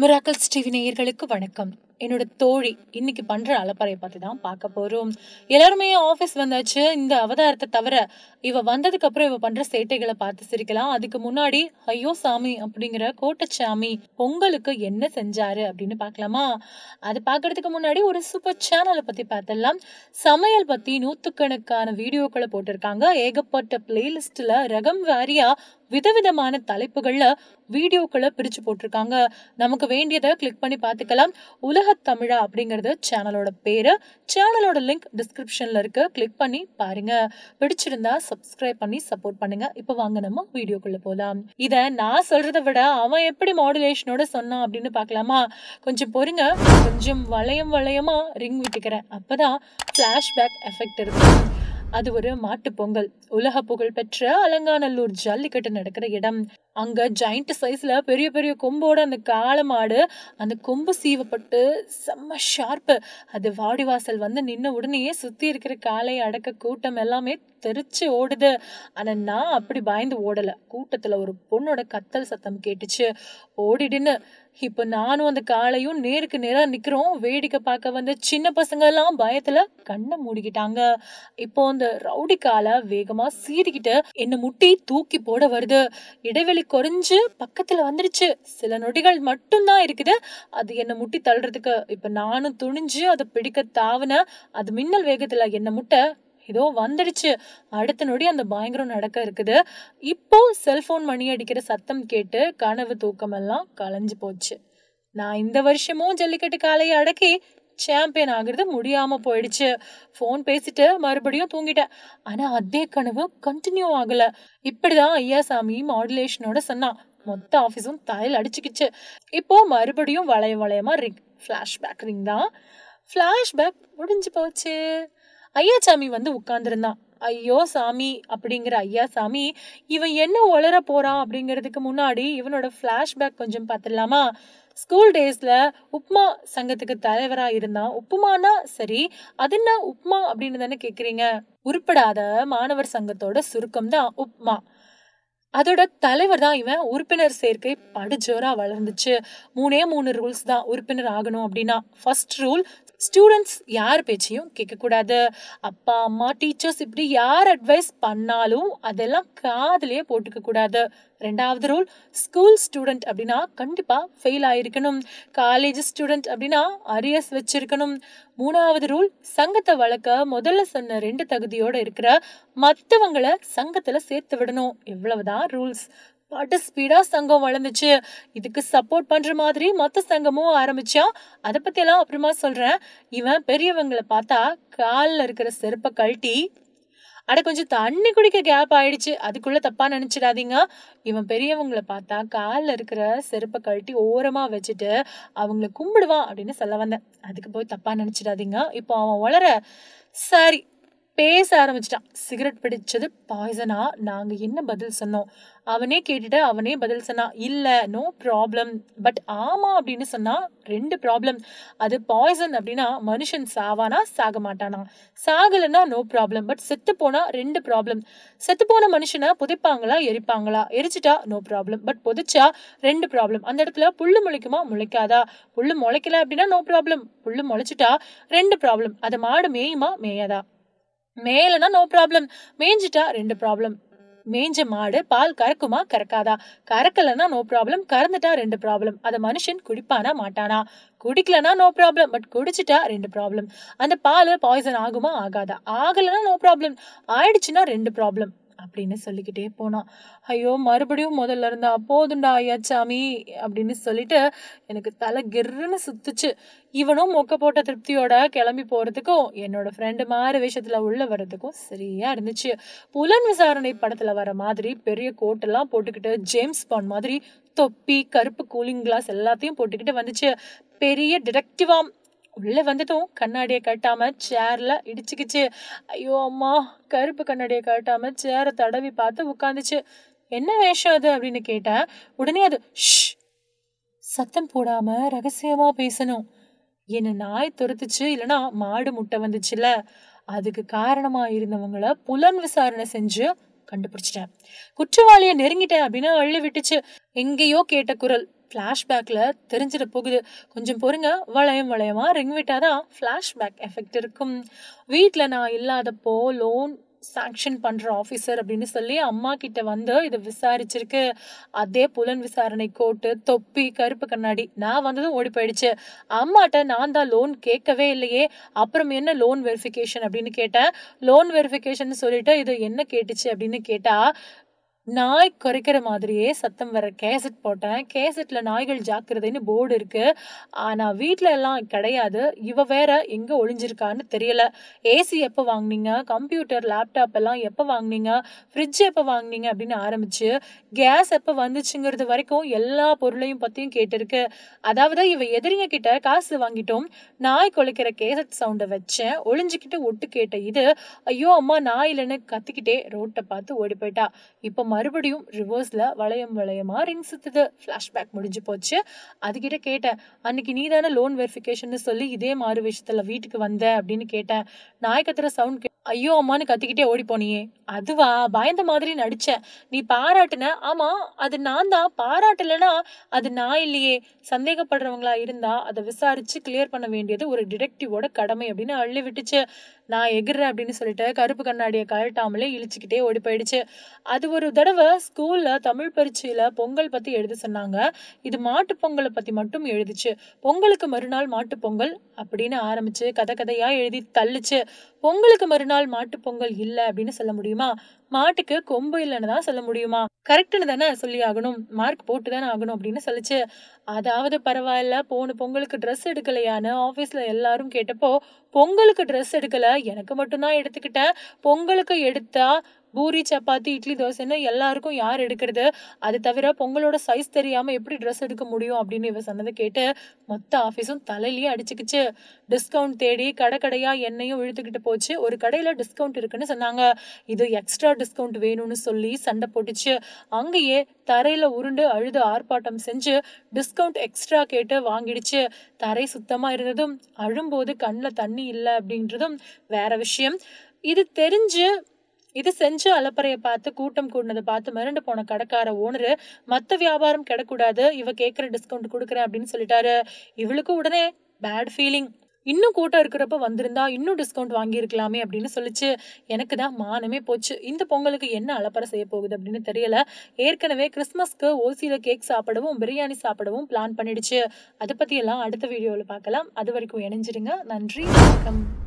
miracles TV நேயர்களுக்கு வணக்கம் என்னோட தோழி இன்னைக்கு பண்ற அலப்பறையை பத்தி தான் பார்க்க போறோம் எல்லாருமே ஆஃபீஸ் வந்தாச்சு இந்த அவதாரத்தை தவிர இவ வந்ததுக்கு அப்புறம் இவ பண்ற சேட்டைகளை பார்த்து சிரிக்கலாம் அதுக்கு முன்னாடி ஐயோ சாமி அப்படிங்கிற கோட்டச்சாமி பொங்கலுக்கு என்ன செஞ்சாரு அப்படின்னு பார்க்கலாமா அது பார்க்கறதுக்கு முன்னாடி ஒரு சூப்பர் சேனலை பத்தி பார்த்தலாம் சமையல் பத்தி நூத்துக்கணக்கான வீடியோக்களை போட்டிருக்காங்க ஏகப்பட்ட பிளேலிஸ்ட்ல ரகம் வாரியா விதவிதமான தலைப்புகள்ல வீடியோக்களை பிரிச்சு போட்டிருக்காங்க நமக்கு வேண்டியதை கிளிக் பண்ணி பார்த்துக்கலாம் உலக தமிழா அப்படிங்கிறது சேனலோட பேரு சேனலோட லிங்க் டிஸ்கிரிப்ஷன்ல இருக்கு கிளிக் பண்ணி பாருங்க பிடிச்சிருந்தா சப்ஸ்கிரைப் பண்ணி சப்போர்ட் பண்ணுங்க இப்போ வாங்க நம்ம வீடியோக்குள்ள போலாம் இத நான் சொல்றதை விட அவன் எப்படி மாடுலேஷனோட சொன்னான் அப்படின்னு பார்க்கலாமா கொஞ்சம் பொறுங்க கொஞ்சம் வளையம் வளையமா ரிங் விட்டுக்கிறேன் அப்பதான் ஃபிளாஷ்பேக் எஃபெக்ட் இருக்கும் அது ஒரு மாட்டுப் பொங்கல் உலக புகழ் பெற்ற அலங்காநல்லூர் ஜல்லிக்கட்டு நடக்கிற இடம் அங்க ஜாயிண்ட் சைஸ்ல பெரிய பெரிய கொம்போட அந்த காளை மாடு அந்த கொம்பு சீவப்பட்டு செம்ம ஷார்ப்பு அது வாடிவாசல் வந்து நின்ன உடனே சுத்தி இருக்கிற காளை அடக்க கூட்டம் எல்லாமே தெரிச்சு ஓடுது ஆனா நான் அப்படி பயந்து ஓடல கூட்டத்துல ஒரு பொண்ணோட கத்தல் சத்தம் கேட்டுச்சு ஓடிடுன்னு இப்போ நானும் அந்த காளையும் நேருக்கு நேரா நிக்கிறோம் வேடிக்கை பார்க்க வந்த சின்ன பசங்க எல்லாம் பயத்துல கண்ணை மூடிக்கிட்டாங்க இப்போ அந்த ரவுடி காலை வேகமா சீறிக்கிட்டு என்ன முட்டி தூக்கி போட வருது இடைவெளி குறைஞ்சு பக்கத்துல வந்துடுச்சு சில நொடிகள் மட்டும்தான் இருக்குது அது என்ன முட்டி தள்ளுறதுக்கு இப்ப நானும் துணிஞ்சு அதை பிடிக்க தாவுன அது மின்னல் வேகத்துல என்ன முட்டை ஏதோ வந்துடுச்சு அடுத்த நொடி அந்த பயங்கரம் நடக்க இருக்குது இப்போ செல்போன் மணி அடிக்கிற சத்தம் கேட்டு கனவு தூக்கமெல்லாம் கலைஞ்சு போச்சு நான் இந்த வருஷமும் ஜல்லிக்கட்டு காலையை அடக்கி சாம்பியன் ஆகுறது முடியாம போயிடுச்சு ஃபோன் பேசிட்டு மறுபடியும் தூங்கிட்டேன் ஆனா அதே கனவு கண்டினியூ ஆகல இப்படிதான் ஐயாசாமி மாடுலேஷனோட சொன்னான் மொத்த ஆஃபீஸும் தலையில் அடிச்சுக்கிச்சு இப்போ மறுபடியும் வளைய வளையமா ரிங் ஃப்ளாஷ்பேக் ரிங் தான் ஃப்ளாஷ்பேக் முடிஞ்சு போச்சு ஐயாசாமி வந்து உட்கார்ந்துருந்தான் ஐயோ சாமி அப்படிங்கிற ஐயா சாமி இவன் என்ன உளர போறான் அப்படிங்கிறதுக்கு முன்னாடி இவனோட ஃப்ளாஷ்பேக் கொஞ்சம் பார்த்துடலாமா ஸ்கூல் டேஸ்ல உப்மா சங்கத்துக்கு தலைவரா இருந்தான் உப்புமானா சரி அது என்ன உப்மா அப்படின்னு தானே கேக்குறீங்க உருப்படாத மாணவர் சங்கத்தோட சுருக்கம் தான் உப்மா அதோட தலைவர் தான் இவன் உறுப்பினர் சேர்க்கை படுஜோரா வளர்ந்துச்சு மூணே மூணு ரூல்ஸ் தான் உறுப்பினர் ஆகணும் அப்படின்னா ஃபர்ஸ்ட் ரூல் ஸ்டூடெண்ட்ஸ் யார் பேச்சையும் கேட்கக்கூடாது அப்பா அம்மா டீச்சர்ஸ் இப்படி யார் அட்வைஸ் பண்ணாலும் அதெல்லாம் காதுலயே போட்டுக்க கூடாது ரெண்டாவது ரூல் ஸ்கூல் ஸ்டூடெண்ட் அப்படின்னா கண்டிப்பா ஃபெயில் ஆயிருக்கணும் காலேஜ் ஸ்டூடெண்ட் அப்படின்னா அரியர்ஸ் வச்சிருக்கணும் மூணாவது ரூல் சங்கத்தை வளர்க்க முதல்ல சொன்ன ரெண்டு தகுதியோட இருக்கிற மற்றவங்களை சங்கத்துல சேர்த்து விடணும் இவ்வளவுதான் ரூல்ஸ் பட்டு ஸ்பீடா சங்கம் வளர்ந்துச்சு இதுக்கு சப்போர்ட் பண்ற மாதிரி மத்த சங்கமும் ஆரம்பிச்சா அதை பத்தி எல்லாம் அப்புறமா சொல்றேன் இவன் பெரியவங்களை பார்த்தா காலில் இருக்கிற செருப்பை கழட்டி அட கொஞ்சம் தண்ணி குடிக்க கேப் ஆயிடுச்சு அதுக்குள்ள தப்பா நினைச்சிடாதீங்க இவன் பெரியவங்களை பார்த்தா காலில் இருக்கிற செருப்பை கழட்டி ஓரமா வச்சுட்டு அவங்கள கும்பிடுவான் அப்படின்னு சொல்ல வந்தேன் அதுக்கு போய் தப்பா நினைச்சிடாதீங்க இப்போ அவன் வளர சரி பேச ஆரம்பிச்சிட்டான் சிகரெட் பிடிச்சது பாய்சனா நாங்க என்ன பதில் சொன்னோம் அவனே கேட்டுட்டு அவனே பதில் சொன்னான் இல்ல நோ ப்ராப்ளம் பட் ஆமா அப்படின்னு சொன்னா ரெண்டு ப்ராப்ளம் அது பாய்சன் அப்படின்னா மனுஷன் சாவானா சாக மாட்டானா சாகலைன்னா நோ ப்ராப்ளம் பட் செத்து போனா ரெண்டு ப்ராப்ளம் செத்து போன மனுஷனை புதைப்பாங்களா எரிப்பாங்களா எரிச்சிட்டா நோ ப்ராப்ளம் பட் புதைச்சா ரெண்டு ப்ராப்ளம் அந்த இடத்துல புல்லு முளைக்குமா முளைக்காதா புல்லு முளைக்கல அப்படின்னா நோ ப்ராப்ளம் புல்லு முளைச்சிட்டா ரெண்டு ப்ராப்ளம் அது மாடு மேயுமா மேயாதா மேலனா நோ ப்ராப்ளம் மேய்ஞ்சிட்டா ரெண்டு ப்ராப்ளம் மேய்ஞ்ச மாடு பால் கறக்குமா கறக்காதா கறக்கலன்னா நோ ப்ராப்ளம் கறந்துட்டா ரெண்டு ப்ராப்ளம் அதை மனுஷன் குடிப்பானா மாட்டானா குடிக்கலனா நோ ப்ராப்ளம் பட் குடிச்சிட்டா ரெண்டு ப்ராப்ளம் அந்த பால் பாய்சன் ஆகுமா ஆகாதா ஆகலைன்னா நோ ப்ராப்ளம் ஆயிடுச்சுன்னா ரெண்டு ப்ராப்ளம் அப்படின்னு சொல்லிக்கிட்டே போனான் ஐயோ மறுபடியும் முதல்ல இருந்தா போதுண்டா ஐயாச்சாமி அப்படின்னு சொல்லிட்டு எனக்கு தலை கிர்ன்னு சுத்துச்சு இவனும் மொக்க போட்ட திருப்தியோட கிளம்பி போறதுக்கும் என்னோட ஃப்ரெண்டு மாறு விஷயத்துல உள்ள வர்றதுக்கும் சரியா இருந்துச்சு புலன் விசாரணை படத்துல வர மாதிரி பெரிய கோட்டெல்லாம் போட்டுக்கிட்டு ஜேம்ஸ் பாண்ட் மாதிரி தொப்பி கருப்பு கூலிங் கிளாஸ் எல்லாத்தையும் போட்டுக்கிட்டு வந்துச்சு பெரிய டிடெக்டிவாம் உள்ள வந்ததும் கண்ணாடியை கட்டாம சேர்ல இடிச்சுக்கிச்சு ஐயோ அம்மா கருப்பு கண்ணாடியை கட்டாம சேரை தடவி பார்த்து உட்காந்துச்சு என்ன வேஷம் அது அப்படின்னு கேட்டேன் உடனே அது ஷ் சத்தம் போடாம ரகசியமா பேசணும் என்ன நாய் துரத்துச்சு இல்லனா மாடு முட்டை வந்துச்சுல அதுக்கு காரணமா இருந்தவங்கள புலன் விசாரணை செஞ்சு கண்டுபிடிச்சிட்டேன் குற்றவாளிய நெருங்கிட்டேன் அப்படின்னு அள்ளி விட்டுச்சு எங்கேயோ கேட்ட குரல் ஃப்ளாஷ்பேக்கில் தெரிஞ்சிட போகுது கொஞ்சம் பொறுங்க வளையம் வளையமா ரிங் விட்டாதான் ஃப்ளாஷ்பேக் எஃபெக்ட் இருக்கும் வீட்டில் நான் இல்லாதப்போ லோன் சாங்ஷன் பண்ணுற ஆஃபீஸர் அப்படின்னு சொல்லி அம்மா கிட்ட வந்து இதை விசாரிச்சிருக்கு அதே புலன் விசாரணை கோட்டு தொப்பி கருப்பு கண்ணாடி நான் வந்ததும் ஓடி போயிடுச்சு அம்மாட்ட நான் தான் லோன் கேட்கவே இல்லையே அப்புறம் என்ன லோன் வெரிஃபிகேஷன் அப்படின்னு கேட்டேன் லோன் வெரிஃபிகேஷன் சொல்லிட்டு இது என்ன கேட்டுச்சு அப்படின்னு கேட்டா நாய் குறைக்கிற மாதிரியே சத்தம் வர கேசட் போட்டேன் கேசட்ல நாய்கள் ஜாக்கிரதைன்னு போர்டு இருக்கு ஆனா வீட்ல எல்லாம் கிடையாது இவ வேற எங்க ஒளிஞ்சிருக்கான்னு தெரியல ஏசி எப்போ வாங்குனீங்க கம்ப்யூட்டர் லேப்டாப் எல்லாம் எப்போ வாங்குனீங்க ஃப்ரிட்ஜ் எப்போ வாங்குனீங்க அப்படின்னு ஆரம்பிச்சு கேஸ் எப்போ வந்துச்சுங்கிறது வரைக்கும் எல்லா பொருளையும் பத்தியும் கேட்டிருக்கு அதாவது இவ எதிரிங்க கிட்ட காசு வாங்கிட்டோம் நாய் குலைக்கிற கேசட் சவுண்டை வச்சேன் ஒளிஞ்சுக்கிட்டு ஒட்டு கேட்ட இது ஐயோ அம்மா நாய் இல்லைன்னு கத்திக்கிட்டே ரோட்டை பார்த்து ஓடி போயிட்டா இப்போ மறுபடியும் ரிவர்ஸ்ல வளையம் வளையமா ரிங் சுத்துது ஃப்ளாஷ்பேக் முடிஞ்சு போச்சு அதுகிட்ட கேட்டேன் அன்னைக்கு நீ தானே லோன் வெரிஃபிகேஷன் சொல்லி இதே மாறு விஷயத்துல வீட்டுக்கு வந்த அப்படின்னு கேட்டேன் நாய் கத்துற சவுண்ட் ஐயோ அம்மான்னு கத்திக்கிட்டே ஓடி போனியே அதுவா பயந்த மாதிரி நடிச்சேன் நீ பாராட்டுன ஆமா அது நான் தான் பாராட்டலைன்னா அது நான் இல்லையே சந்தேகப்படுறவங்களா இருந்தா அதை விசாரிச்சு கிளியர் பண்ண வேண்டியது ஒரு டிடெக்டிவோட கடமை அப்படின்னு அள்ளி விட்டுச்சு நான் எகிறேன் அப்படின்னு சொல்லிட்டு கருப்பு கண்ணாடியை கழட்டாமலே இழிச்சுக்கிட்டே ஓடி போயிடுச்சு அது ஒரு தடவை ஸ்கூல்ல தமிழ் பரீட்சையில பொங்கல் பத்தி எழுத சொன்னாங்க இது மாட்டு பொங்கலை பத்தி மட்டும் எழுதுச்சு பொங்கலுக்கு மறுநாள் மாட்டு பொங்கல் அப்படின்னு ஆரம்பிச்சு கதை கதையா எழுதி தள்ளுச்சு பொங்கலுக்கு மறுநாள் மாட்டு பொங்கல் இல்ல அப்படின்னு சொல்ல முடியுமா மாட்டுக்கு கொம்பு இல்லைன்னு தான் சொல்ல முடியுமா கரெக்டுன்னு தானே சொல்லி ஆகணும் மார்க் போட்டு தானே ஆகணும் அப்படின்னு சொல்லிச்சு அதாவது பரவாயில்ல போன பொங்கலுக்கு ட்ரெஸ் எடுக்கலையான்னு ஆஃபீஸில் எல்லாரும் கேட்டப்போ பொங்கலுக்கு ட்ரெஸ் எடுக்கல எனக்கு மட்டும்தான் எடுத்துக்கிட்டேன் பொங்கலுக்கு எடுத்தா பூரி சப்பாத்தி இட்லி தோசைன்னு எல்லாருக்கும் யார் எடுக்கிறது அது தவிர பொங்கலோட சைஸ் தெரியாம எப்படி ட்ரெஸ் எடுக்க முடியும் அப்படின்னு இவ சொன்னதை கேட்டு மொத்த ஆஃபீஸும் தலையிலேயே அடிச்சுக்கிச்சு டிஸ்கவுண்ட் தேடி கடை கடையா என்னையும் இழுத்துக்கிட்டு போச்சு ஒரு கடையில டிஸ்கவுண்ட் இருக்குன்னு சொன்னாங்க இது எக்ஸ்ட்ரா டிஸ்கவுண்ட் வேணும்னு சொல்லி சண்டை போட்டுச்சு அங்கேயே தரையில உருண்டு அழுது ஆர்ப்பாட்டம் செஞ்சு டிஸ்கவுண்ட் எக்ஸ்ட்ரா கேட்டு வாங்கிடுச்சு தரை சுத்தமா இருந்ததும் அழும்போது கண்ணில் தண்ணி இல்லை அப்படின்றதும் வேற விஷயம் இது தெரிஞ்சு இது செஞ்ச அலப்பறைய பார்த்து கூட்டம் கூடினதை பார்த்து மிரண்டு போன கடைக்கார ஓனரு மத்த வியாபாரம் கிடக்கூடாது இவ கேட்குற டிஸ்கவுண்ட் கொடுக்குறேன் அப்படின்னு சொல்லிட்டாரு இவளுக்கு உடனே பேட் ஃபீலிங் இன்னும் கூட்டம் இருக்கிறப்ப வந்திருந்தா இன்னும் டிஸ்கவுண்ட் வாங்கியிருக்கலாமே அப்படின்னு சொல்லிச்சு எனக்கு தான் மானமே போச்சு இந்த பொங்கலுக்கு என்ன அலப்பறை செய்ய போகுது அப்படின்னு தெரியல ஏற்கனவே கிறிஸ்மஸ்க்கு ஓசியில கேக் சாப்பிடவும் பிரியாணி சாப்பிடவும் பிளான் பண்ணிடுச்சு அதை பத்தி எல்லாம் அடுத்த வீடியோவில் பார்க்கலாம் அது வரைக்கும் இணைஞ்சிருங்க நன்றி வணக்கம்